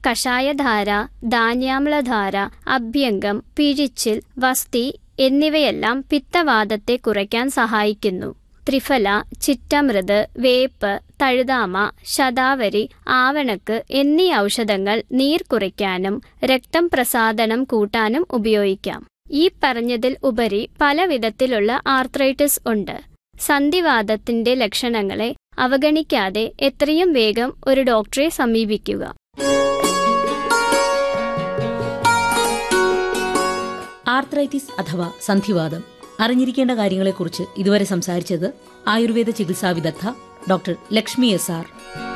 കഷായധാര ധാന്യാമ്ലധാര അഭ്യംഗം പിഴിച്ചിൽ വസ്തി എന്നിവയെല്ലാം പിത്തവാദത്തെ കുറയ്ക്കാൻ സഹായിക്കുന്നു ത്രിഫല ചിറ്റമൃത് വേപ്പ് തഴുതാമ ശതാവരി ആവണക്ക് എന്നീ ഔഷധങ്ങൾ നീർ കുറയ്ക്കാനും രക്തം പ്രസാദനം കൂട്ടാനും ഉപയോഗിക്കാം ഈ പറഞ്ഞതിൽ ഉപരി പല വിധത്തിലുള്ള ആർത്രൈറ്റിസ് ഉണ്ട് സന്ധിവാദത്തിന്റെ ലക്ഷണങ്ങളെ അവഗണിക്കാതെ എത്രയും വേഗം ഒരു ഡോക്ടറെ സമീപിക്കുക ആർത്രൈറ്റിസ് അഥവാ സന്ധിവാദം അറിഞ്ഞിരിക്കേണ്ട കാര്യങ്ങളെക്കുറിച്ച് ഇതുവരെ സംസാരിച്ചത് ആയുർവേദ ചികിത്സാ വിദഗ്ധ ഡോക്ടർ ലക്ഷ്മി എസ് ആർ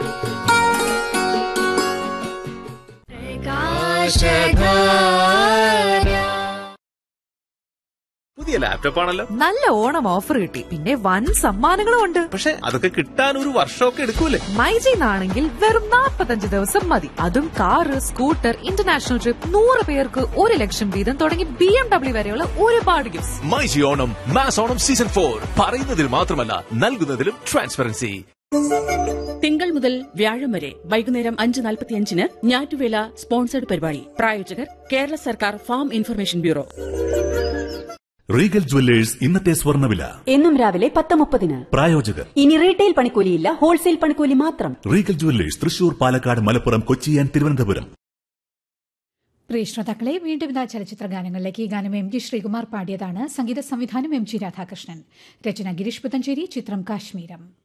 പുതിയ ലാപ്ടോപ്പ് ആണല്ലോ നല്ല ഓണം ഓഫർ കിട്ടി പിന്നെ വൻ സമ്മാനങ്ങളും ഉണ്ട് പക്ഷെ അതൊക്കെ കിട്ടാൻ ഒരു വർഷമൊക്കെ എടുക്കൂലേ മൈജിന്നാണെങ്കിൽ വെറും 45 ദിവസം മതി അതും കാറ് സ്കൂട്ടർ ഇന്റർനാഷണൽ ട്രിപ്പ് നൂറ് പേർക്ക് ഒരു ലക്ഷം വീതം തുടങ്ങി ബി എം ഡബ്ല്യു വരെയുള്ള ഒരുപാട് gifts myG Onam mass Onam season four പറയുന്നതിൽ മാത്രമല്ല നൽകുന്നതിലും ട്രാൻസ്പെറൻസി തിങ്കൾ മുതൽ വ്യാഴം വരെ വൈകുന്നേരം അഞ്ച് നാൽപ്പത്തിയഞ്ചിന് ഞാറ്റുവേല സ്പോൺസർഡ് പരിപാടി പ്രായോജകർ കേരള സർക്കാർ farm information bureau Regal jewellers ഇന്നത്തെ സ്വർണ്ണവില എന്നും രാവിലെ പത്ത് മുപ്പതിന് പ്രായോജകർ ഇനി റീറ്റെയിൽ പണിക്കൂലിയില്ല ഹോൾസെയിൽ പണിക്കൂലി മാത്രം Regal jewellers Thrissur Palakkad Malappuram Kochi and Thiruvananthapuram പ്രിയ ശ്രോതാക്കളെ വീണ്ടും ഇതാ ചലച്ചിത്ര ഗാനങ്ങളിലേക്ക് ഈ ഗാനം എം ജി ശ്രീകുമാർ പാടിയതാണ് സംഗീത സംവിധാനം എം ജി രാധാകൃഷ്ണൻ രചന ഗിരീഷ് പുത്തഞ്ചേരി ചിത്രം കാശ്മീരം